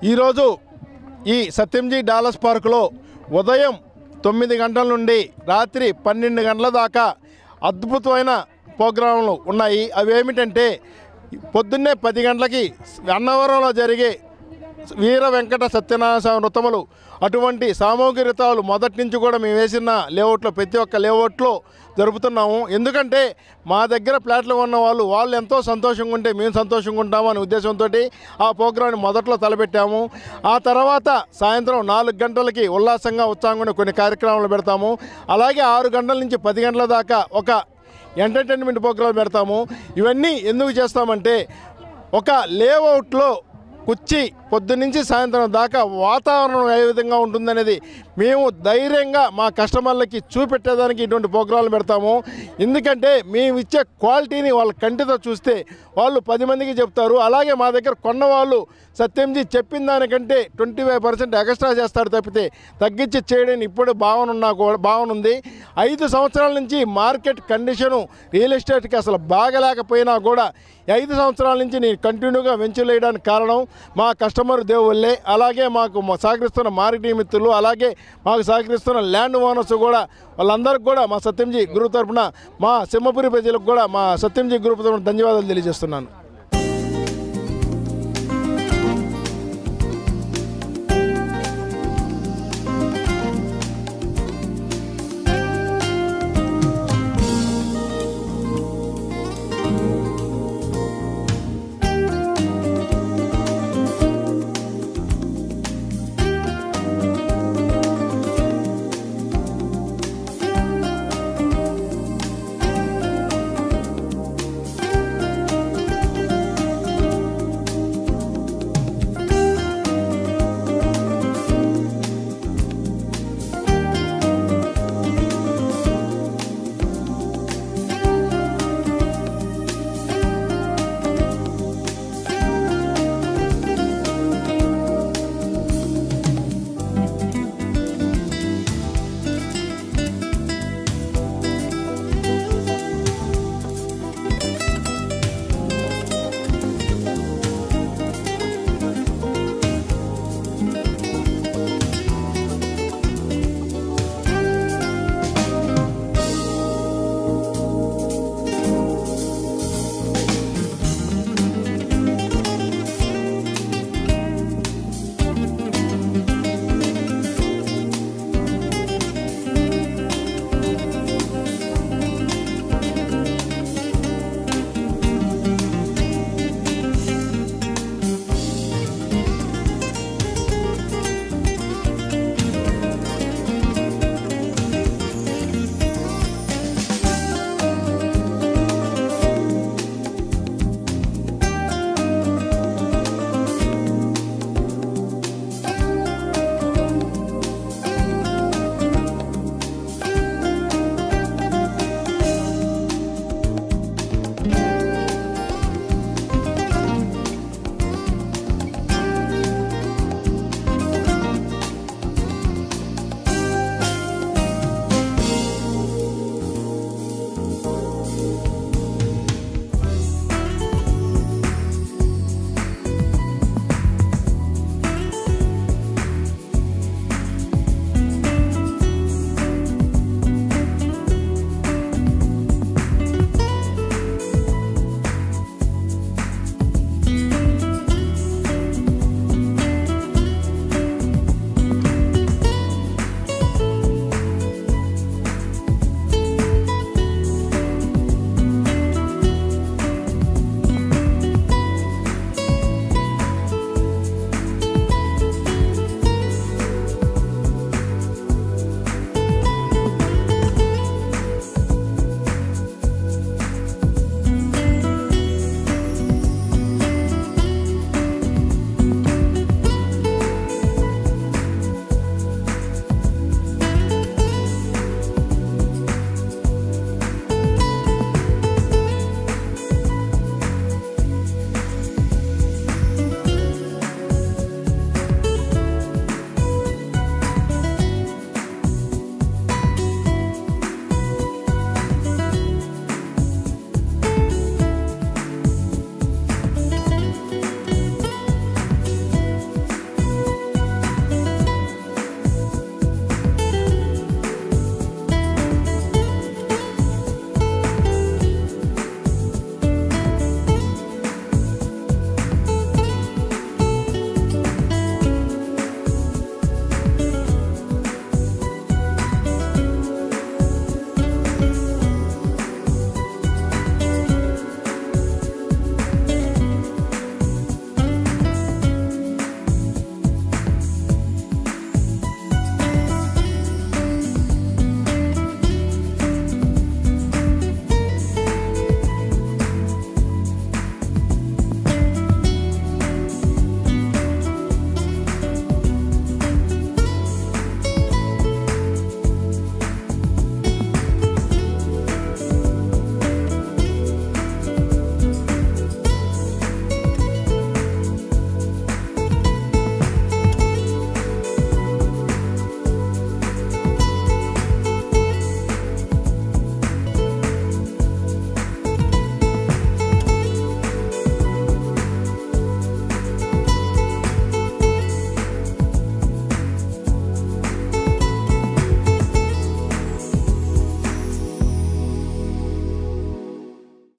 ఈరోజు ఈ సత్యంజీ డాలస్ పార్కులో ఉదయం తొమ్మిది గంటల నుండి రాత్రి పన్నెండు గంటల దాకా అద్భుతమైన ప్రోగ్రాంలు ఉన్నాయి అవి ఏమిటంటే పొద్దున్నే పది గంటలకి అన్నవరంలో జరిగే వీర వెంకట సత్యనారాయణ స్వామి వృతములు అటువంటి సామూహిక రితాలు మొదటి నుంచి కూడా మేము వేసిన లేఅవుట్లో ప్రతి ఒక్క లేఅవుట్లో జరుపుతున్నాము ఎందుకంటే మా దగ్గర ప్లాట్లు ఉన్న వాళ్ళు వాళ్ళు ఎంతో సంతోషంగా ఉంటే మేము సంతోషంగా ఉంటాము అనే ఉద్దేశంతో ఆ ప్రోగ్రాంని మొదట్లో తలపెట్టాము ఆ తర్వాత సాయంత్రం నాలుగు గంటలకి ఉల్లాసంగా ఉత్సాహంగా ఉండే కొన్ని కార్యక్రమాలు పెడతాము అలాగే ఆరు గంటల నుంచి పది గంటల దాకా ఒక ఎంటర్టైన్మెంట్ ప్రోగ్రాం పెడతాము ఇవన్నీ ఎందుకు చేస్తామంటే ఒక లేఅవుట్లో కుర్చీ పొద్దున్నుంచి సాయంత్రం దాకా వాతావరణం ఏ విధంగా ఉంటుందనేది మేము ధైర్యంగా మా కస్టమర్లకి చూపెట్టేదానికి ఇటువంటి ప్రోగ్రాంలు పెడతాము ఎందుకంటే మేము ఇచ్చే క్వాలిటీని వాళ్ళ కంటితో చూస్తే వాళ్ళు పది మందికి చెప్తారు అలాగే మా దగ్గర కొన్న వాళ్ళు సత్యంజీ చెప్పిన దానికంటే ట్వంటీ ఫైవ్ పర్సెంట్ ఎక్స్ట్రా చేస్తాడు తప్పితే తగ్గించి చేయడం ఇప్పుడు భావన ఉన్నా కూడా భావన ఉంది ఐదు సంవత్సరాల నుంచి మార్కెట్ కండిషను రియల్ ఎస్టేట్కి అసలు బాగలేకపోయినా కూడా ఈ ఐదు సంవత్సరాల నుంచి నేను కంటిన్యూగా వెంచర్ వేయడానికి కారణం మా కస్టమర్ దేవుళ్ళే అలాగే మాకు మా సహకరిస్తున్న మార్కెటింగ్ మిత్రులు అలాగే మాకు సహకరిస్తున్న ల్యాండ్ ఓనర్స్ కూడా వాళ్ళందరికీ కూడా మా సత్యంజీ గ్రూప్ తరఫున మా సింహపురి ప్రజలకు కూడా మా సత్యంజీ గ్రూప్ తరఫున ధన్యవాదాలు తెలియజేస్తున్నాను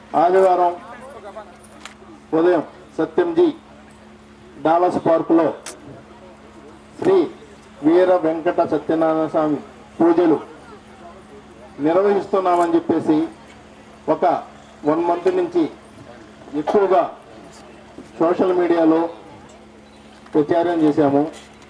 ఆదివారం ఉదయం సత్యంజీ డాలస్ పార్కులో శ్రీ వీర వెంకట సత్యనారాయణ స్వామి పూజలు నిర్వహిస్తున్నామని చెప్పేసి ఒక వన్ మంత్ నుంచి ఎక్కువగా సోషల్ మీడియాలో ప్రచారం చేశాము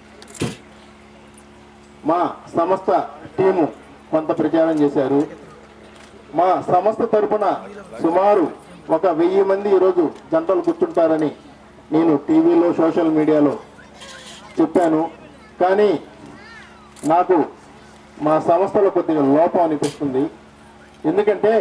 మా సంస్థ టీము కొంత ప్రచారం చేశారు మా సంస్థ తరపున సుమారు ఒక వెయ్యి మంది ఈరోజు జంటలు కూర్చుంటారని నేను టీవీలో సోషల్ మీడియాలో చెప్పాను కానీ నాకు మా సంస్థలో కొద్దిగా లోపం అనిపిస్తుంది ఎందుకంటే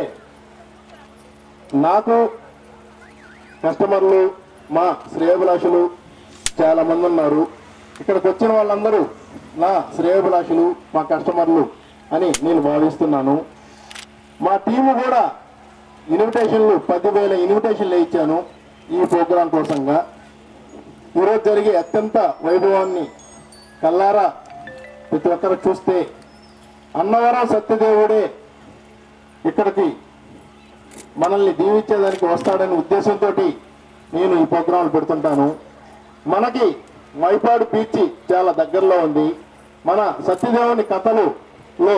నాకు కస్టమర్లు మా శ్రేయభిలాషులు చాలా మంది ఉన్నారు ఇక్కడికి వచ్చిన వాళ్ళందరూ నా శ్రేయభిలాషులు మా కస్టమర్లు అని నేను భావిస్తున్నాను మా టీము కూడా ఇన్విటేషన్లు పదివేల ఇన్విటేషన్లు ఇచ్చాను ఈ ప్రోగ్రాం కోసంగా ఈరోజు జరిగే అత్యంత వైభవాన్ని కల్లారా ప్రతి ఒక్కరు చూస్తే అన్నవరం సత్యదేవుడే ఇక్కడికి మనల్ని దీవించేదానికి వస్తాడనే ఉద్దేశంతో నేను ఈ ప్రోగ్రాంలు పెడుతుంటాను మనకి మైపాడు బీచ్ చాలా దగ్గరలో ఉంది మన సత్యదేవుని కథలులో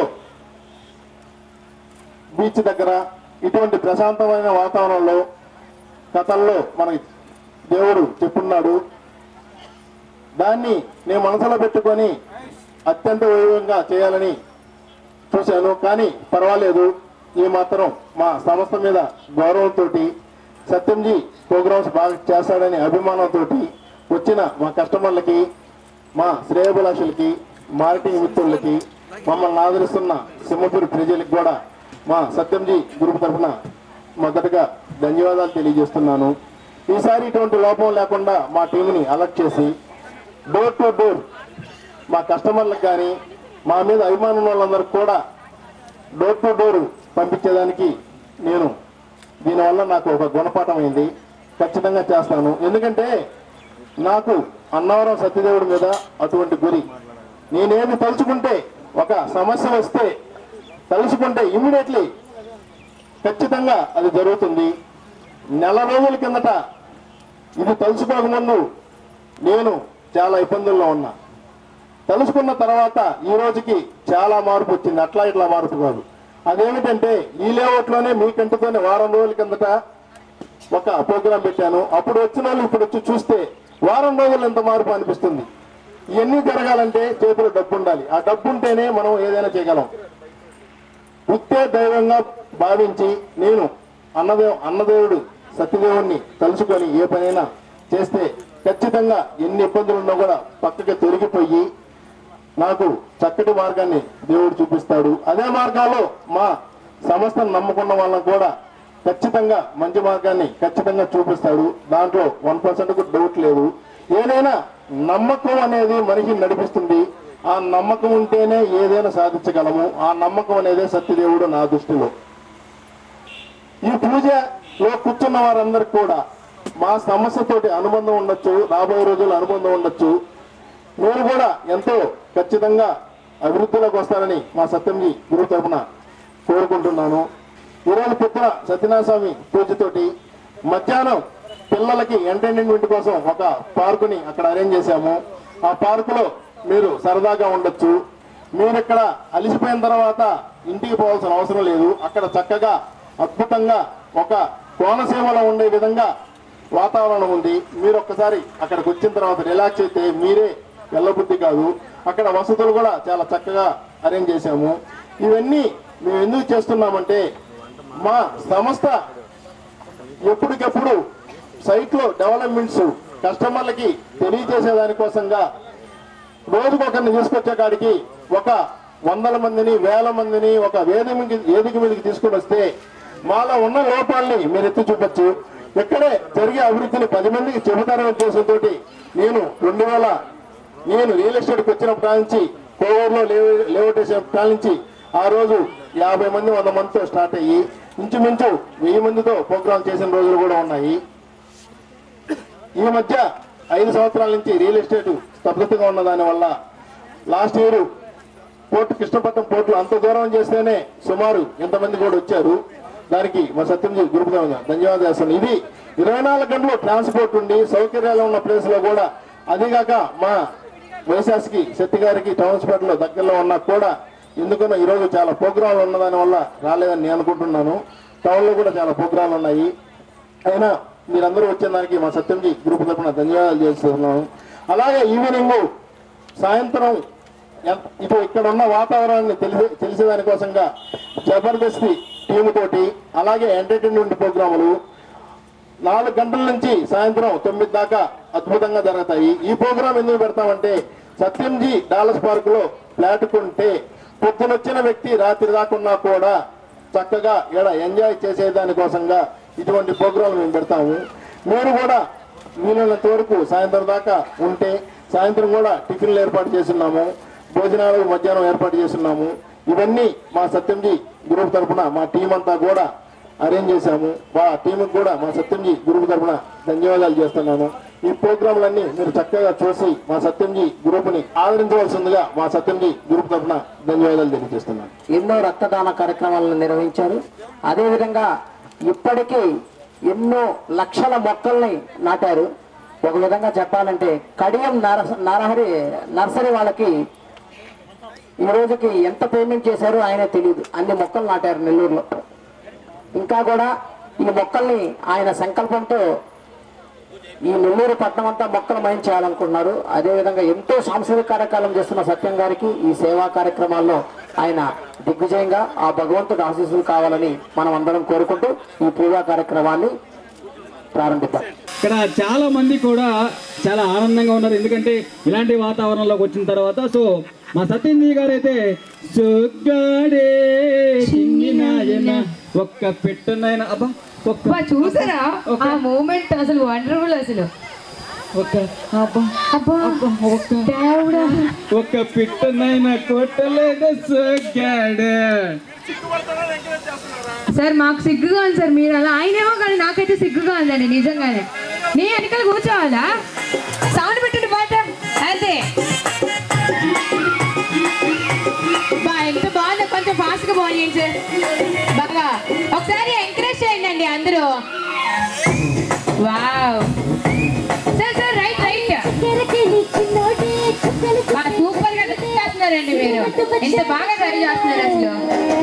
బీచ్ దగ్గర ఇటువంటి ప్రశాంతమైన వాతావరణంలో కథల్లో మనకి దేవుడు చెప్పున్నాడు దాన్ని నేను మనసులో పెట్టుకొని అత్యంత వైభవంగా చేయాలని చూశాను కానీ పర్వాలేదు ఈ మాత్రం మా సంస్థ మీద గౌరవంతో సత్యంజీ ప్రోగ్రామ్స్ బాగా చేస్తాడని అభిమానంతో వచ్చిన మా కస్టమర్లకి మా శ్రేయభిలాషులకి మార్కెటింగ్ మిత్రులకి మమ్మల్ని ఆదరిస్తున్న సింహపూరి ప్రజలకు కూడా మా సత్యంజీ గ్రూప్ తరఫున మొదటగా ధన్యవాదాలు తెలియజేస్తున్నాను ఈసారి ఇటువంటి లోపం లేకుండా మా టీంని అలర్ట్ చేసి డోర్ టు డోర్ మా కస్టమర్లకు కానీ మా మీద అభిమానం వాళ్ళందరికీ కూడా డోర్ టు డోర్ పంపించేదానికి నేను దీనివల్ల నాకు ఒక గుణపాఠం అయింది ఖచ్చితంగా చేస్తాను ఎందుకంటే నాకు అన్నవరం సత్యదేవుడి మీద అటువంటి గురి నేనేమి తలుచుకుంటే ఒక సమస్య వస్తే తలుచుకుంటే ఇమ్మీడియట్లీ ఖచ్చితంగా అది జరుగుతుంది నెల రోజుల కిందట ఇది తలుచుకోకముందు నేను చాలా ఇబ్బందుల్లో ఉన్నా తలుచుకున్న తర్వాత ఈ రోజుకి చాలా మార్పు వచ్చింది అట్లా ఇట్లా మార్పు కాదు అదేమిటంటే ఈ లేఅవుట్లోనే మీ కంటితోనే వారం రోజుల కిందట ఒక ప్రోగ్రాం పెట్టాను అప్పుడు వచ్చిన వాళ్ళు ఇప్పుడు వచ్చి చూస్తే వారం రోజులు ఎంత మార్పు అనిపిస్తుంది ఇవన్నీ జరగాలంటే చేతిలో డబ్బు ఉండాలి ఆ డబ్బు ఉంటేనే మనం ఏదైనా చేయగలం వృత్తే దైవంగా భావించి నేను అన్నదేవ అన్నదేవుడు సత్యదేవుణ్ణి తలుచుకొని ఏ పనైనా చేస్తే ఖచ్చితంగా ఎన్ని ఇబ్బందులు ఉన్నా కూడా పక్కకి తొలగిపోయి నాకు చక్కటి మార్గాన్ని దేవుడు చూపిస్తాడు అదే మార్గాల్లో మా సంస్థను నమ్ముకున్న వాళ్ళని కూడా ఖచ్చితంగా మంచి మార్గాన్ని ఖచ్చితంగా చూపిస్తాడు దాంట్లో వన్ పర్సెంట్ కూడా డౌట్ లేదు ఏదైనా నమ్మకం అనేది మనిషిని నడిపిస్తుంది ఆ నమ్మకం ఉంటేనే ఏదైనా సాధించగలము ఆ నమ్మకం అనేదే సత్యదేవుడు నా దృష్టిలో ఈ పూజలో కూర్చున్న వారందరికి కూడా మా సమస్యతోటి అనుబంధం ఉండొచ్చు రాబోయే రోజుల్లో అనుబంధం ఉండొచ్చు మీరు కూడా ఎంతో ఖచ్చితంగా అభివృద్ధిలోకి వస్తారని మా సత్యంజీ గురువు తరపున కోరుకుంటున్నాను ఈరోజు పొద్దున సత్యనారాయణ స్వామి పూజతోటి మధ్యాహ్నం పిల్లలకి ఎంటర్టైన్మెంట్ కోసం ఒక పార్కుని అక్కడ అరేంజ్ చేశాము ఆ పార్కులో మీరు సరదాగా ఉండొచ్చు మీరు ఇక్కడ అలిసిపోయిన తర్వాత ఇంటికి పోవాల్సిన అవసరం లేదు అక్కడ చక్కగా అద్భుతంగా ఒక కోనసీమలో ఉండే విధంగా వాతావరణం ఉంది మీరు ఒక్కసారి అక్కడికి వచ్చిన తర్వాత రిలాక్స్ అయితే మీరే వెళ్ళబుద్ధి కాదు అక్కడ వసతులు కూడా చాలా చక్కగా అరేంజ్ చేశాము ఇవన్నీ మేము ఎందుకు చేస్తున్నామంటే మా సంస్థ ఎప్పటికెప్పుడు సైట్లో డెవలప్మెంట్స్ కస్టమర్లకి తెలియజేసే దానికోసంగా రోజుకు ఒకరిని తీసుకొచ్చే కాడికి ఒక వందల మందిని వేల మందిని ఒక వేదిక మీదకి- వేదిక మీదకి తీసుకుని వస్తే మాలో ఉన్న లోపాలని మీరు ఎత్తి చూపొచ్చు ఇక్కడే జరిగే అభివృద్ధిని పది మందికి చెబుతారనే ఉద్దేశంతో నేను రెండు వేల నేను రియల్ ఎస్టేట్కి వచ్చినప్పటి నుంచి కోవూరులో లేఅవు- లేఅవుట్ వేసినప్పటి నుంచి ఆ రోజు యాభై మంది వంద మందితో స్టార్ట్ అయ్యి ఇంచుమించు వెయ్యి మందితో ప్రోగ్రాం చేసిన రోజులు కూడా ఉన్నాయి ఈ మధ్య ఐదు సంవత్సరాల నుంచి రియల్ ఎస్టేట్ స్తబ్దతగా ఉన్న దాని వల్ల లాస్ట్ ఇయర్ పోర్టు కృష్ణపట్నం పోర్టులు అంత దూరం చేస్తేనే సుమారు ఎంతమంది కూడా వచ్చారు దానికి మా సత్యంజీ గ్రూప్ ధన్యవాదాలు చేస్తాను ఇది ఇరవై నాలుగు గంటలు ట్రాన్స్పోర్ట్ ఉండి సౌకర్యాలు ఉన్న ప్లేస్ లో కూడా అదిగాక మా వైశాస్కి శెట్టి గారికి ట్రాన్స్పోర్ట్ లో దగ్గరలో ఉన్నా కూడా ఎందుకనో ఈరోజు చాలా ప్రోగ్రాంలు ఉన్నదాని వల్ల రాలేదని నేను అనుకుంటున్నాను టౌన్ లో కూడా చాలా ప్రోగ్రాంలు ఉన్నాయి అయినా మీరందరూ వచ్చిన దానికి మా సత్యంజీ గ్రూప్ తరఫున ధన్యవాదాలు చేస్తున్నాను అలాగే ఈవినింగ్ సాయంత్రం ఎంత- ఇప్పుడు ఇక్కడ ఉన్న వాతావరణాన్ని తెలిసే తెలిసేదాని కోసంగా జబర్దస్తి టీము తోటి అలాగే ఎంటర్టైన్మెంట్ ప్రోగ్రాములు నాలుగు గంటల నుంచి సాయంత్రం తొమ్మిది దాకా అద్భుతంగా జరుగుతాయి ఈ ప్రోగ్రాం ఎందుకు పెడతామంటే సత్యంజీ డాలస్ పార్క్ లో ఫ్లాట్ కొంటే పొద్దునొచ్చిన వ్యక్తి రాత్రి దాకున్నా కూడా చక్కగా ఇక్కడ ఎంజాయ్ చేసేదాని కోసంగా ఇటువంటి ప్రోగ్రాంలు మేము పెడతాము మీరు కూడా వీలైనంత వరకు సాయంత్రం దాకా ఉంటే సాయంత్రం కూడా టిఫిన్లు ఏర్పాటు చేస్తున్నాము భోజనాలు మధ్యాహ్నం ఏర్పాటు చేస్తున్నాము ఇవన్నీ మా సత్యంజీ గ్రూప్ తరపున మా టీం అంతా కూడా అరేంజ్ చేశాము మా టీంకి కూడా మా సత్యంజీ గ్రూప్ తరపున ధన్యవాదాలు చేస్తున్నాను ఈ ప్రోగ్రాంలన్నీ మీరు చక్కగా చూసి మా సత్యంజీ గ్రూప్ని ఆదరించవలసిందిగా మా సత్యంజీ గ్రూప్ తరపున ధన్యవాదాలు తెలియజేస్తున్నాను ఎన్నో రక్తదాన కార్యక్రమాలను నిర్వహించారు అదేవిధంగా ఇప్పటికీ ఎన్నో లక్షల మొక్కల్ని నాటారు ఒక విధంగా చెప్పాలంటే కడియం నర నరహరి నర్సరీ వాళ్ళకి ఈ రోజుకి ఎంత పేమెంట్ చేశారో ఆయనే తెలియదు అన్ని మొక్కలు నాటారు నెల్లూరులో ఇంకా కూడా ఈ మొక్కల్ని ఆయన సంకల్పంతో ఈ నెల్లూరు పట్టణం అంతా మొక్కలు మయం చేయాలనుకుంటున్నారు అదేవిధంగా ఎంతో సాంస్కృతిక కార్యక్రమం చేస్తున్న సత్యం గారికి ఈ సేవా కార్యక్రమాల్లో ఆయన దిగ్విజయంగా ఆ భగవంతుడు ఆశీస్సులు కావాలని మనం అందరం కోరుకుంటూ ఈ పూజా కార్యక్రమాన్ని ప్రారంభిద్దాం ఇక్కడ చాలా మంది కూడా చాలా ఆనందంగా ఉన్నారు ఎందుకంటే ఇలాంటి వాతావరణంలోకి వచ్చిన తర్వాత సో మా సత్యంజీ గారు అయితే సుగ్గాడే చిన్ని నాయన ఒక్క పెట్టునైనా అబ్బా ఒక్క అబ్బా, చూసారా ఆ మూమెంట్ అసలు వండర్ఫుల్ అసలు ఒక్క అబ్బా అబ్బా ఒక్క దేవుడా ఒక్క పిట్టనైనా కొట్టలేదు సుగ్గాడే సార్ మాకు సిగ్గుగా ఉంది సార్ మీరు అలా ఆయనేమో కానీ నాకైతే సిగ్గుగా ఉందండి నిజంగానే నీ వెనకాల కూర్చోవాలా సౌండ్ పెట్టండి పాట అంతే బా ఎంత బాగుందో కొంచెం ఫాస్ట్ గా బాగుంది సార్ బాగా ఒకసారి ఎంకరేజ్ చేయండి అందరూ wow sir sir right right బా సూపర్ గా చేస్తున్నారండి మీరు ఎంత బాగా సరి చేస్తున్నారు అసలు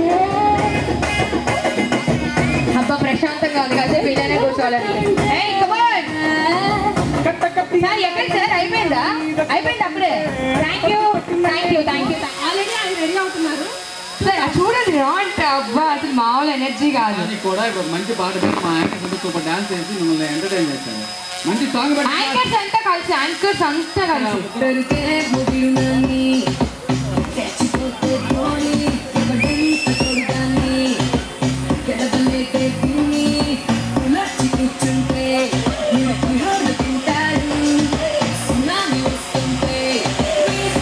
అబ్బా ప్రశాంతంగా ఉంది కదా ఇలానే కూర్చోవాలని ఏయ్, come on. సార్ ఎక్కడ సార్ అయిపోయిందా అయిపోయింది అప్పుడే thank you thank you thank you already ఆయన రెడీ అవుతున్నారు సార్ అది చూడండి రాంట్ అబ్బా అసలు మామూలు ఎనర్జీ కాదు కానీ కూడా ఒక మంచి పాట పెట్టి మా యాంకర్స్ అంతా సూపర్ డాన్స్ చేసి మిమ్మల్ని ఎంటర్టైన్ చేస్తారు మంచి సాంగ్ పెట్టి యాంకర్స్ అంతా కలిసి యాంకర్స్ అంతా కలిసి దొరికే ముగిలునని తెచ్చిపోతే పోని ఎవడంత కొడుకాన్ని గెలవలేకే తిని ఉలర్చి కూర్చుంటే నిరకి హోరు తింటారు సునామీ వస్తుంటే వీసి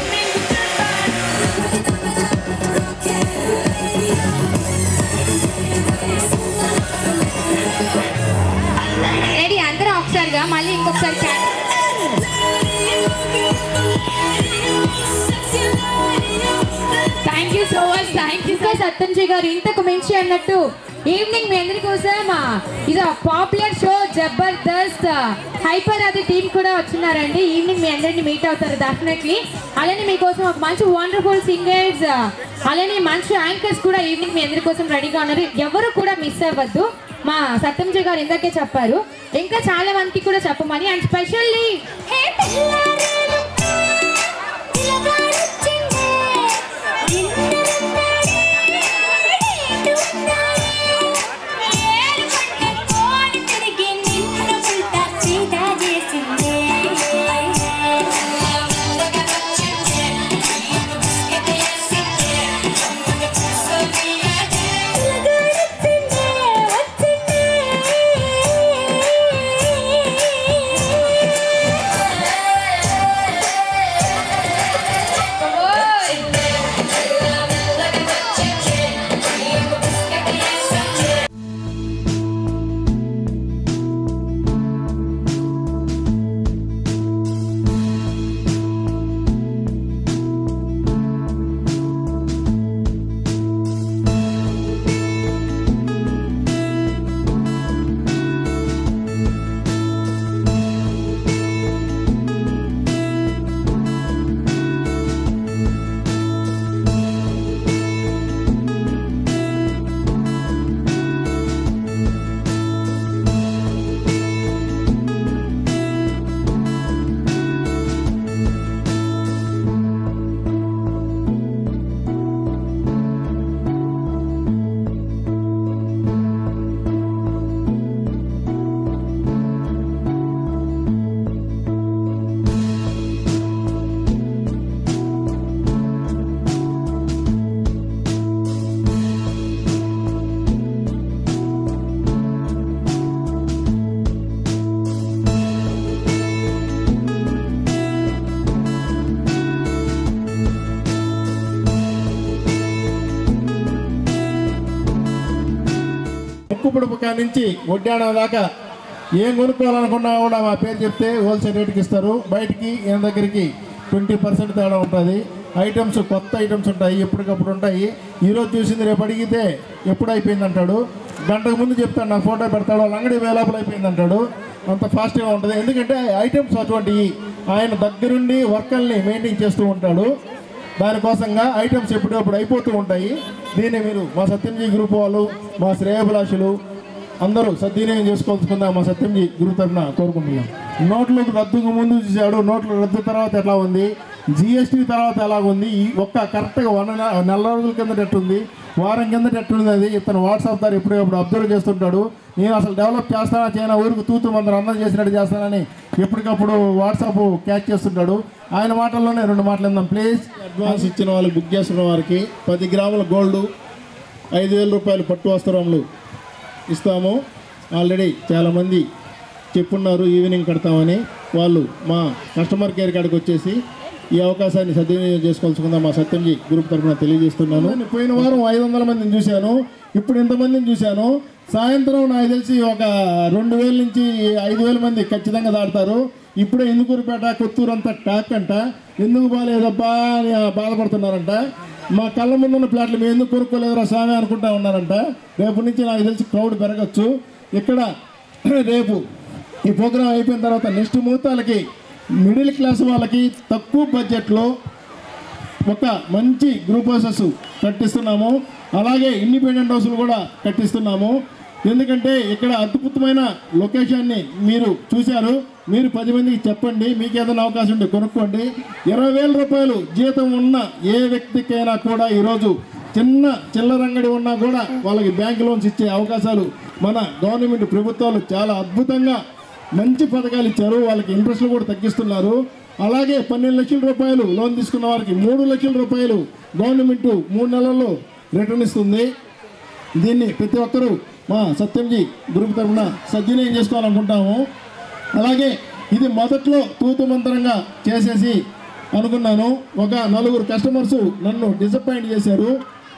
రెడీ అందరం ఒకసారిగా మళ్ళీ ఇంకొకసారి catch thank you so much thank you sir Satyamji గారు ఇంతకు మించి అన్నట్టు ఈవినింగ్ మీ అందరి కోసం ఇది popular show Jabardasth Hyper Aadi team కూడా వచ్చినారండి ఈవినింగ్ మీ అందరిని మీట్ అవుతారు డెఫినెట్లీ అలానే మీకోసం ఒక మంచి వండర్ఫుల్ సింగర్స్ అలానే మంచి యాంకర్స్ కూడా ఈవినింగ్ మీ అందరి కోసం రెడీగా ఉన్నారు ఎవరు కూడా మిస్ అవ్వద్దు మా సత్యంజీ గారు ఇందాకే చెప్పారు ఇంకా చాలా మందికి కూడా చెప్పమని అండ్ స్పెషల్లీ వచ్చిందే ముక్కు పొడుపు కాడ నుంచి వడ్డాణం దాకా ఏం కొనుక్కోవాలనుకున్నా కూడా మా పేరు చెప్తే హోల్సేల్ రేట్కి ఇస్తారు బయటికి ఈయన దగ్గరికి ట్వంటీ పర్సెంట్ తేడా ఉంటుంది ఐటమ్స్ కొత్త ఐటమ్స్ ఉంటాయి ఎప్పటికప్పుడు ఉంటాయి ఈరోజు చూసింది రేపు అడిగితే ఎప్పుడు అయిపోయింది అంటాడు గంటకు ముందు చెప్తాడు నా ఫోటో పెడతాడు వాళ్ళ అంగడి వేలాపులు అయిపోయింది అంటాడు అంత ఫాస్ట్గా ఉంటుంది ఎందుకంటే ఐటమ్స్ అటువంటివి ఆయన దగ్గరుండి వర్కర్ని మెయింటైన్ చేస్తూ ఉంటాడు దానికోసంగా ఐటమ్స్ ఎప్పుడప్పుడు అయిపోతూ ఉంటాయి దీన్ని మీరు మా సత్యంజీ గ్రూప్ వాళ్ళు మా శ్రేయభిలాషులు అందరూ సద్వినియోగం చేసుకోవాల్సిందా మా సత్యంజీ గ్రూప్ తరఫున కోరుకుంటున్నాం నోట్లు రద్దుకు ముందు చూశాడు నోట్లు రద్దు తర్వాత ఎట్లా ఉంది జిఎస్టీ తర్వాత ఎలా ఉంది ఈ ఒక్క కరెక్ట్గా వన్ నెల రోజుల కిందట ఎట్టుంది వారం కిందట ఎట్టుంది అది ఇతను వాట్సాప్ ద్వారా ఎప్పుడెప్పుడు అబ్జర్వ్ చేస్తుంటాడు నేను అసలు డెవలప్ చేస్తానా చేయనా ఊరికి తూతు మందరం అందరం చేసినట్టు చేస్తానని ఎప్పటికప్పుడు వాట్సాప్ క్యాచ్ చేస్తుంటాడు ఆయన మాటల్లోనే రెండు మాటలు ఇందాం ప్లీజ్ అడ్వాన్స్ ఇచ్చిన వాళ్ళకి బుక్ చేస్తున్న వారికి పది గ్రాముల గోల్డ్ ఐదు వేల రూపాయలు పట్టు వస్త్రములు ఇస్తాము ఆల్రెడీ చాలామంది చెప్పున్నారు ఈవినింగ్ కడతామని వాళ్ళు మా కస్టమర్ కేర్ కాడికి వచ్చేసి ఈ అవకాశాన్ని సద్వినియోగం చేసుకోవాల్సిందా మా సత్యంజీ గ్రూప్ తరఫున తెలియజేస్తున్నాను పోయిన వారం ఐదు వందల మందిని చూశాను ఇప్పుడు ఇంతమందిని చూశాను సాయంత్రం నాకు తెలిసి ఒక రెండు వేల నుంచి ఐదు వేల మంది ఖచ్చితంగా దాడతారు ఇప్పుడే ఇందుకూరుపేట కొత్తూరు అంతా టాక్ అంట ఎందుకు బాగాలేదబ్బా అని బాధపడుతున్నారంట మా కళ్ళ ముందున్న ప్లాట్లు మేము ఎందుకు కొనుక్కోలేదురా స్వామి అనుకుంటా ఉన్నారంట రేపు నుంచి నాకు తెలిసి క్రౌడ్ పెరగచ్చు ఇక్కడ రేపు ఈ ప్రోగ్రాం అయిపోయిన తర్వాత నెక్స్ట్ ముహూర్తాలకి మిడిల్ క్లాస్ వాళ్ళకి తక్కువ బడ్జెట్లో ఒక మంచి గ్రూప్ హౌసెస్ కట్టిస్తున్నాము అలాగే ఇండిపెండెంట్ హౌస్లు కూడా కట్టిస్తున్నాము ఎందుకంటే ఇక్కడ అద్భుతమైన లొకేషన్ని మీరు చూశారు మీరు పది మందికి చెప్పండి మీకు ఏదైనా అవకాశం ఉంటే కొనుక్కోండి ఇరవై వేల రూపాయలు జీతం ఉన్న ఏ వ్యక్తికైనా కూడా ఈరోజు చిన్న చిల్లర అంగడి ఉన్నా కూడా వాళ్ళకి బ్యాంక్ లోన్స్ ఇచ్చే అవకాశాలు మన గవర్నమెంట్ ప్రభుత్వాలు చాలా అద్భుతంగా మంచి పథకాలు ఇచ్చారు వాళ్ళకి ఇంట్రెస్ట్లు కూడా తగ్గిస్తున్నారు అలాగే పన్నెండు లక్షల రూపాయలు లోన్ తీసుకున్న వారికి మూడు లక్షల రూపాయలు గవర్నమెంట్ మూడు నెలల్లో రిటర్న్ ఇస్తుంది దీన్ని ప్రతి ఒక్కరూ మా సత్యంజీ గ్రూప్ తరఫున సద్వినియోగం చేసుకోవాలనుకుంటాము అలాగే ఇది మొదట్లో తూతు మంత్రంగా చేసేసి అనుకున్నాను ఒక నలుగురు కస్టమర్స్ నన్ను డిసప్పాయింట్ చేశారు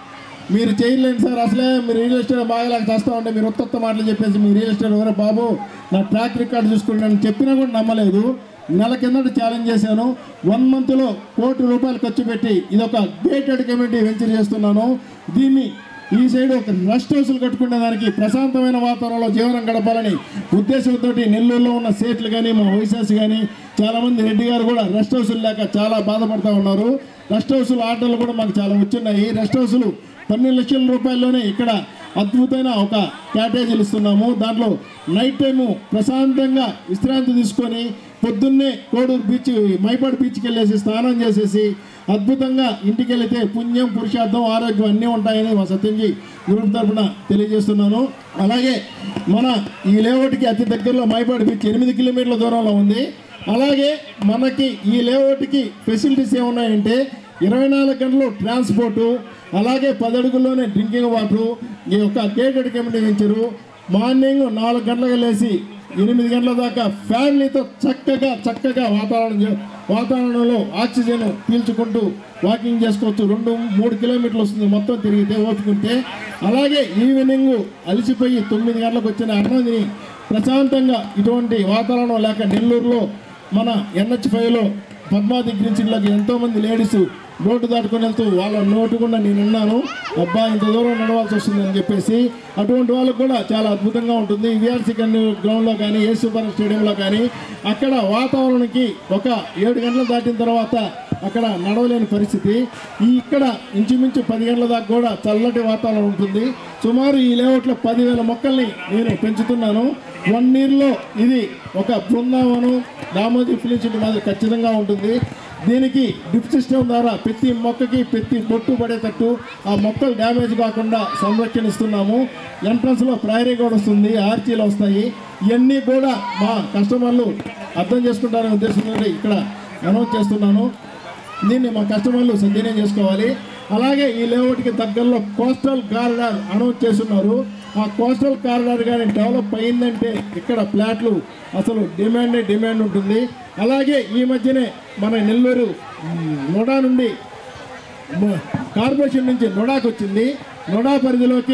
మీరు చేయలేండి సార్ అసలే మీరు రియల్ ఎస్టేట్ బాగా చేస్తా ఉంటే మీరు ఉత్తత్త మాటలు చెప్పేసి మీ రియల్ ఎస్టేట్ ఎవరో బాబు నా ట్రాక్ రికార్డ్ చూసుకుంటాను చెప్పినా కూడా నమ్మలేదు నెల కిందట ఛాలెంజ్ చేశాను వన్ మంత్లో కోటి రూపాయలు ఖర్చు పెట్టి ఇది ఒక గేటెడ్ కమిటీ వెంచర్ చేస్తున్నాను దీన్ని ఈ సైడ్ ఒక రెస్ట్ హౌస్లు కట్టుకునే దానికి ప్రశాంతమైన వాతావరణంలో జీవనం గడపాలని ఉద్దేశంతో నెల్లూరులో ఉన్న సేట్లు కానీ మా వైశాస్ కానీ చాలామంది రెడ్డి గారు కూడా రెస్ట్ హౌస్లు లేక చాలా బాధపడుతూ ఉన్నారు రెస్ట్ హౌస్లు ఆర్డర్లు కూడా మాకు చాలా వచ్చున్నాయి రెస్ట్ హౌస్లు పన్నెండు లక్షల రూపాయల్లోనే ఇక్కడ అద్భుతమైన ఒక క్యాటేజీలు ఇస్తున్నాము దాంట్లో నైట్ టైము ప్రశాంతంగా విశ్రాంతి తీసుకొని పొద్దున్నే కోడూరు బీచ్ మైపాడు బీచ్కి వెళ్ళేసి స్నానం చేసేసి అద్భుతంగా ఇంటికి వెళితే పుణ్యం పురుషార్థం ఆరోగ్యం అన్నీ ఉంటాయని మా సత్యంజీ గ్రూప్ తరఫున తెలియజేస్తున్నాను అలాగే మన ఈ లేఅవుట్కి అతి దగ్గరలో మైపాడు బీచ్ ఎనిమిది కిలోమీటర్ల దూరంలో ఉంది అలాగే మనకి ఈ లేఅవుట్కి ఫెసిలిటీస్ ఏమున్నాయంటే ఇరవై నాలుగు గంటలు ట్రాన్స్పోర్టు అలాగే పది అడుగుల్లోనే డ్రింకింగ్ వాటర్ ఈ యొక్క గేటెడ్ కమిటీ వెంచరు మార్నింగ్ నాలుగు గంటలకు లేచి ఎనిమిది గంటల దాకా ఫ్యామిలీతో చక్కగా చక్కగా వాతావరణం చే- వాతావరణంలో ఆక్సిజన్ పీల్చుకుంటూ వాకింగ్ చేసుకోవచ్చు రెండు మూడు కిలోమీటర్లు వస్తుంది మొత్తం తిరిగితే ఓపుకుంటే అలాగే ఈవినింగ్ అలసిపోయి తొమ్మిది గంటలకు వచ్చిన అన్నం తిని ప్రశాంతంగా ఇటువంటి వాతావరణం లేక నెల్లూరులో మన ఎన్హెచ్ ఫైవ్లో పద్మావతి గ్రీన్ సిటీలోకి ఎంతోమంది లేడీస్ రోడ్డు దాటుకొని వెళ్తూ వాళ్ళ నోటు కూడా నేను ఉన్నాను అబ్బా ఇంత దూరం నడవాల్సి వస్తుందని చెప్పేసి అటువంటి వాళ్ళకు కూడా చాలా అద్భుతంగా ఉంటుంది విఆర్సీ కన్ను గ్రౌండ్లో కానీ ఏ సూపర్ స్టేడియంలో కానీ అక్కడ వాతావరణానికి ఒక ఏడు గంటలు దాటిన తర్వాత అక్కడ నడవలేని పరిస్థితి ఈ ఇక్కడ ఇంచుమించు పది గంటల దాకా కూడా చల్లటి వాతావరణం ఉంటుంది సుమారు ఈ లేఅవుట్లో పదివేల మొక్కల్ని నేను పెంచుతున్నాను వన్ ఇయర్లో ఇది ఒక బృందావనం దామోదీ ఫిలిం సిటీ మాదిరి ఖచ్చితంగా ఉంటుంది దీనికి డ్రిప్ సిస్టమ్ ద్వారా ప్రతి మొక్కకి ప్రతి బొట్టు పడేటట్టు ఆ మొక్కలు డ్యామేజ్ కాకుండా సంరక్షణ ఇస్తున్నాము ఎంట్రన్స్లో ప్రైరీ కూడా వస్తుంది ఆర్చీలు వస్తాయి ఇవన్నీ కూడా మా కస్టమర్లు అర్థం చేసుకుంటారనే ఉద్దేశంతో ఇక్కడ అనౌన్స్ చేస్తున్నాను దీన్ని మా కస్టమర్లు సద్వినియోగం చేసుకోవాలి అలాగే ఈ లేఅవుట్కి దగ్గరలో కోస్టల్ కారిడార్ అనౌన్స్ చేస్తున్నారు ఆ కోస్టల్ కారిడార్ కానీ డెవలప్ అయిందంటే ఇక్కడ ఫ్లాట్లు అసలు డిమాండే డిమాండ్ ఉంటుంది అలాగే ఈ మధ్యనే మన నెల్లూరు మ్, నోడా నుండి మ- కార్పొరేషన్ నుంచి నొడాకు వచ్చింది నొడా పరిధిలోకి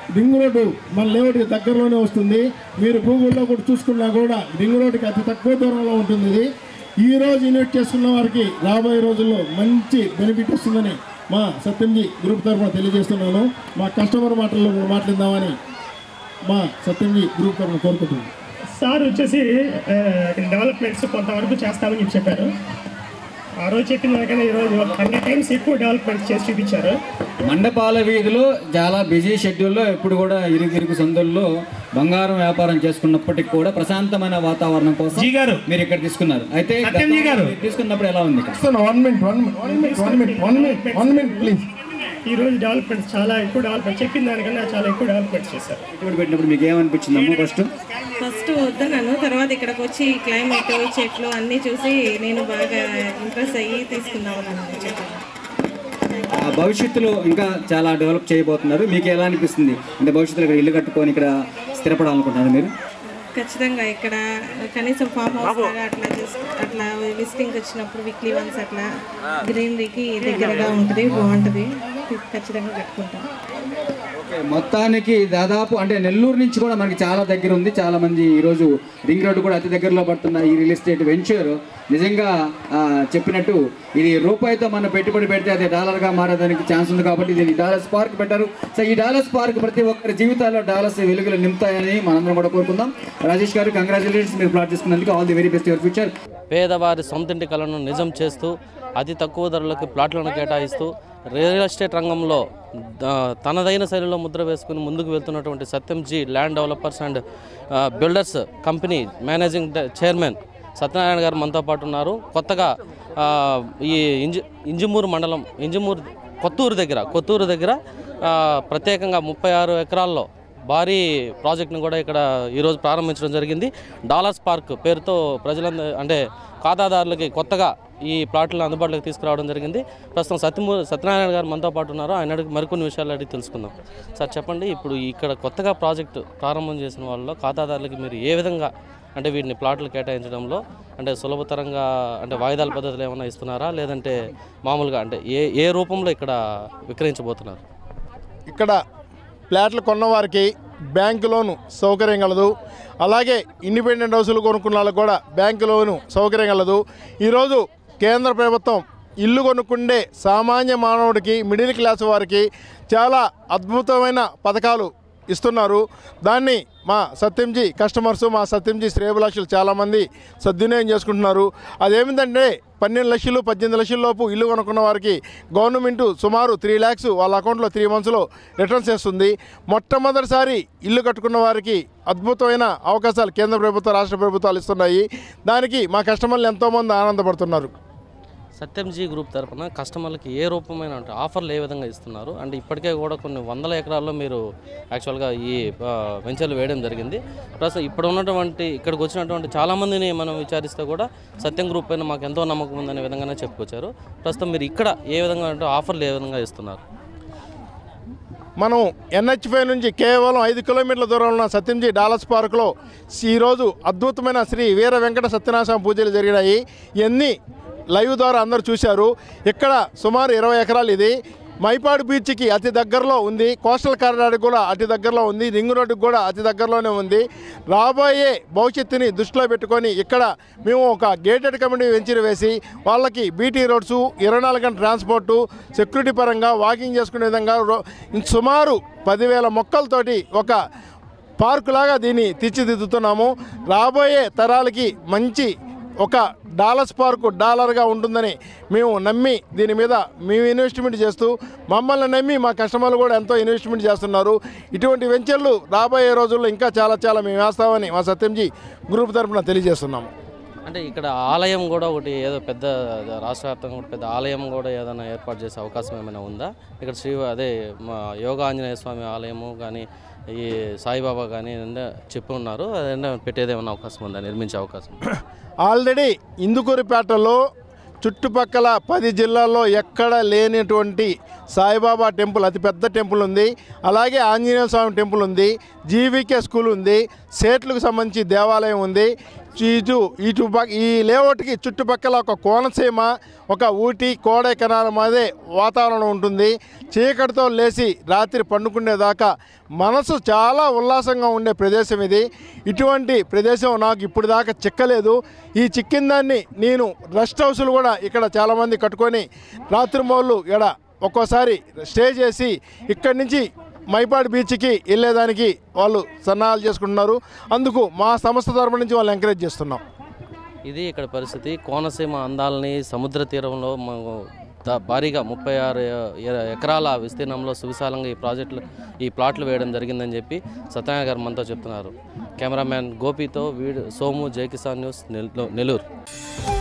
రింగ్ రోడ్డు మన లేఅవుట్కి దగ్గరలోనే వస్తుంది మీరు గూగుల్లో కూడా చూసుకున్నా కూడా రింగ్ రోడ్డుకి అతి తక్కువ దూరంలో ఉంటుంది ఇది ఈ రోజు ఇన్వైట్ చేసుకున్న వారికి రాబోయే రోజుల్లో మంచి బెనిఫిట్ వస్తుందని మా సత్యంజీ గ్రూప్ తరఫున తెలియజేస్తున్నాను మా కస్టమర్ మాటల్లో కూడా మాట్లాడదామని మా సత్యంజీ గ్రూప్ తరఫున కోరుకుంటున్నాను సార్ వచ్చేసి ఆ, డెవలప్మెంట్స్ కొంతవరకు చేస్తామని చెప్పి చెప్పారు ఆ రోజు చెప్పిన దానికన్నా ఈరోజు హండ్రెడ్ టైమ్స్ ఎక్కువ డెవలప్మెంట్స్ చేసి చూపించారు మండపాల వీధిలో చాలా బిజీ షెడ్యూల్లో ఎప్పుడు కూడా ఇరుగు ఇరుగు సందుల్లో బంగారం వ్యాపారం చేసుకున్నప్పటికీ కూడా ప్రశాంతమైన వాతావరణం కోసం జీ గారు. మీరు ఇక్కడ తీసుకున్నారు అయితే సత్యం జీ గారు. మీరు తీసుకున్నప్పుడు ఎలా ఉంది ఇక్కడ one minute one minute one minute one minute one minute one minute please ఈ రోజు డెవలప్మెంట్స్ చాలా ఎక్కువ డెవలప్మెంట్ చెప్పిన దానికన్నా చాలా ఎక్కువ డెవలప్మెంట్స్ చేశారు పెట్టుబడి పెట్టినప్పుడు మీకు ఏమనిపించింది అమ్మ ఫస్ట్ ఫస్ట్ వద్దన్నాను తర్వాత ఇక్కడికి వచ్చి క్లైమేట్ చెట్లు అన్నీ చూసి నేను బాగా ఇంప్రెస్ అయ్యి తీసుకుందామన్నాను చెట్లు ఆ భవిష్యత్తులో ఇంకా చాలా డెవలప్ చేయబోతున్నారు మీకు ఎలా అనిపిస్తుంది అంటే భవిష్యత్తులో ఇక్కడ ఇల్లు కట్టుకొని ఇక్కడ స్థిరపడాలనుకుంటున్నారు మీరు ఖచ్చితంగా ఇక్కడ కనీసం ఫామ్ హౌస్ లాగా అట్లా చేసి అట్లా విజిటింగ్ వచ్చినప్పుడు వీక్లీ వన్స్ అట్లా గ్రీనరీకి దగ్గరగా ఉంటుంది బాగుంటుంది ఖచ్చితంగా కట్టుకుంటాం ఓకే, మొత్తానికి దాదాపు అంటే నెల్లూరు నుంచి కూడా మనకి చాలా దగ్గర ఉంది చాలా మంది ఈరోజు రింగ్ రోడ్డు కూడా అతి దగ్గరలో పడుతున్న ఈ రియల్ ఎస్టేట్ వెంచర్ నిజంగా ఆ, చెప్పినట్టు ఇది రూపాయితో మనం పెట్టుబడి పెడితే అది డాలర్గా మారేదానికి ఛాన్స్ ఉంది కాబట్టి దీన్ని డాలర్స్ పార్క్ పెట్టారు సో ఈ డాలర్స్ పార్క్ ప్రతి ఒక్కరి జీవితాల్లో డాలర్స్ వెలుగులు నింపుతాయని మనందరం కూడా కోరుకుందాం రాజేష్ గారు కంగ్రాచులేషన్స్ మీరు ప్లాట్ చేసుకున్నందుకు all the very best your future పేదవారి సొంతింటి కలను నిజం చేస్తూ అతి తక్కువ ధరలకు ప్లాట్లను కేటాయిస్తూ రియల్ ఎస్టేట్ రంగంలో ఆ, తనదైన శైలిలో ముద్ర వేసుకుని ముందుకు వెళ్తున్నటువంటి Satyamji land developers and uh, builders company managing డ- చైర్మన్ సత్యనారాయణ గారు మనతో పాటు ఉన్నారు కొత్తగా ఆ, ఈ ఇంజి ఇంజమూరు మండలం ఇంజమూరు కొత్తూరు దగ్గర కొత్తూరు దగ్గర ఆ, ప్రత్యేకంగా ముప్పై ఆరు ఎకరాల్లో భారీ ప్రాజెక్ట్ను కూడా ఇక్కడ ఈరోజు ప్రారంభించడం జరిగింది డాలర్స్ పార్క్ పేరుతో ప్రజలందరూ అంటే ఖాతాదారులకి కొత్తగా ఈ ప్లాట్లను అందుబాటులోకి తీసుకురావడం జరిగింది ప్రస్తుతం సత్యమూ సత్యనారాయణ గారు మనతో పాటు ఉన్నారు ఆయన అడిగి మరికొన్ని విషయాలు అడిగి తెలుసుకుందాం సార్ చెప్పండి ఇప్పుడు ఇక్కడ కొత్తగా ప్రాజెక్టు ప్రారంభం చేసిన వాళ్ళలో ఖాతాదారులకి మీరు ఏ విధంగా అంటే వీటిని ప్లాట్లు కేటాయించడంలో అంటే సులభతరంగా అంటే వాయిదాల పద్ధతులు ఏమైనా ఇస్తున్నారా లేదంటే మామూలుగా అంటే ఏ ఏ రూపంలో ఇక్కడ విక్రయించబోతున్నారు ఇక్కడ ఫ్లాట్లు కొన్నవారికి బ్యాంకు లోను సౌకర్యం కలదు అలాగే ఇండిపెండెంట్ హౌసులు కొనుక్కున్న వాళ్ళకు కూడా బ్యాంకు లోను సౌకర్యం కలదు ఈరోజు కేంద్ర ప్రభుత్వం ఇల్లు కొనుక్కుండే సామాన్య మానవుడికి మిడిల్ క్లాస్ వారికి చాలా అద్భుతమైన పథకాలు ఇస్తున్నారు దాన్ని మా సత్యంజీ కస్టమర్స్ మా సత్యంజీ శ్రేయభిలాషులు చాలామంది సద్వినియోగం చేసుకుంటున్నారు అదేమిటంటే పన్నెండు లక్షలు పద్దెనిమిది లక్షల లోపు ఇల్లు కొనుక్కున్న వారికి గవర్నమెంట్ సుమారు త్రీ ల్యాక్స్ వాళ్ళ అకౌంట్లో త్రీ మంత్స్లో రిటర్న్స్ చేస్తుంది మొట్టమొదటిసారి ఇల్లు కట్టుకున్న వారికి అద్భుతమైన అవకాశాలు కేంద్ర ప్రభుత్వ రాష్ట్ర ప్రభుత్వాలు ఇస్తున్నాయి దానికి మా కస్టమర్లు ఎంతోమంది ఆనందపడుతున్నారు సత్యంజీ గ్రూప్ తరపున కస్టమర్లకి ఏ రూపమైన అంటే ఆఫర్లు ఏ విధంగా ఇస్తున్నారు అంటే ఇప్పటికే కూడా కొన్ని వందల ఎకరాల్లో మీరు యాక్చువల్గా ఈ ఆ, వెంచర్లు వేయడం జరిగింది ప్రస్తుతం ఇప్పుడు ఉన్నటువంటి ఇక్కడికి వచ్చినటువంటి చాలామందిని మనం విచారిస్తే కూడా సత్యం గ్రూప్ పైన మాకు ఎంతో నమ్మకం ఉందనే విధంగానే చెప్పుకొచ్చారు ప్రస్తుతం మీరు ఇక్కడ ఏ విధంగా అంటే ఆఫర్లు ఏ విధంగా ఇస్తున్నారు మనం ఎన్హెచ్పై నుంచి కేవలం ఐదు కిలోమీటర్ల దూరంలో ఉన్న సత్యంజీ డాలస్ పార్కులో ఈరోజు అద్భుతమైన శ్రీ వీర వెంకట సత్యనారాయణ పూజలు జరిగినాయి ఇవన్నీ లైవ్ ద్వారా అందరూ చూశారు ఇక్కడ సుమారు ఇరవై ఎకరాలు ఇది మైపాడు బీచ్కి అతి దగ్గరలో ఉంది కోస్టల్ కారిడార్కి కూడా అతి దగ్గరలో ఉంది రింగ్ రోడ్డుకి కూడా అతి దగ్గరలోనే ఉంది రాబోయే భవిష్యత్తుని దృష్టిలో పెట్టుకొని ఇక్కడ మేము ఒక గేటెడ్ కమిటీ వెంచర్ వేసి వాళ్ళకి బీటీ రోడ్స్ ఇరవై నాలుగు గంటల ట్రాన్స్పోర్టు సెక్యూరిటీ పరంగా వాకింగ్ చేసుకునే విధంగా రో- సుమారు పదివేల మొక్కలతోటి ఒక పార్కు లాగా దీన్ని తీర్చిదిద్దుతున్నాము రాబోయే తరాలకి మంచి ఒక డాలర్స్ పార్కు డాలర్గా ఉంటుందని మేము నమ్మి దీని మీద మేము ఇన్వెస్ట్మెంట్ చేస్తూ మమ్మల్ని నమ్మి మా కస్టమర్లు కూడా ఎంతో ఇన్వెస్ట్మెంట్ చేస్తున్నారు ఇటువంటి వెంచర్లు రాబోయే రోజుల్లో ఇంకా చాలా చాలా మేము వేస్తామని మా సత్యంజీ గ్రూప్ తరఫున తెలియజేస్తున్నాము అంటే ఇక్కడ ఆలయం కూడా ఒకటి ఏదో పెద్ద రాష్ట్ర వ్యాప్తంగా కూడా పెద్ద ఆలయం కూడా ఏదైనా ఏర్పాటు చేసే అవకాశం ఏమైనా ఉందా ఇక్కడ శ్రీ అదే మా యోగా ఆంజనేయ స్వామి ఆలయము కానీ ఈ సాయిబాబా కానీ ఏదైనా చెప్పి ఉన్నారు అదైనా పెట్టేది ఏమైనా అవకాశం ఉందా నిర్మించే అవకాశం ఉందా? ఆల్రెడీ ఇందుకూరిపేటలో చుట్టుపక్కల పది జిల్లాల్లో ఎక్కడ లేనటువంటి సాయిబాబా టెంపుల్ అతి పెద్ద టెంపుల్ ఉంది అలాగే ఆంజనేయ స్వామి టెంపుల్ ఉంది జీవికే స్కూల్ ఉంది సేట్లకు సంబంధించి దేవాలయం ఉంది ఇటు ఇటు పక్క- ఈ లేఅవుట్కి చుట్టుపక్కల ఒక కోనసీమ ఒక ఊటీ కోడైకెనాల మాదే వాతావరణం ఉంటుంది చీకటితో లేచి రాత్రి పండుకునేదాకా మనసు చాలా ఉల్లాసంగా ఉండే ప్రదేశం ఇది ఇటువంటి ప్రదేశం నాకు ఇప్పుడు దాకా చిక్కలేదు ఈ చిక్కిన దాన్ని నేను రెస్ట్ హౌస్లు కూడా ఇక్కడ చాలామంది కట్టుకొని రాత్రి మౌళ్ళు ఇక్కడ ఒక్కోసారి స్టే చేసి ఇక్కడి నుంచి మైపాడు బీచ్కి వెళ్ళేదానికి వాళ్ళు సన్నాహాలు చేసుకుంటున్నారు అందుకు మా సంస్థ తరపు నుంచి వాళ్ళు ఎంకరేజ్ చేస్తున్నాం ఇది ఇక్కడ పరిస్థితి కోనసీమ అందాలని సముద్ర తీరంలో మనకు ద- భారీగా ముప్పై ఆరు ఎ- ఎకరాల విస్తీర్ణంలో సువిశాలంగా ఈ ప్రాజెక్టులు ఈ ప్లాట్లు వేయడం జరిగిందని చెప్పి సత్యనారాయణ గారు మనతో చెప్తున్నారు కెమెరామ్యాన్ గోపితో వీడు సోము జై కిసాన్ న్యూస్ నెల్- నెల్లూరు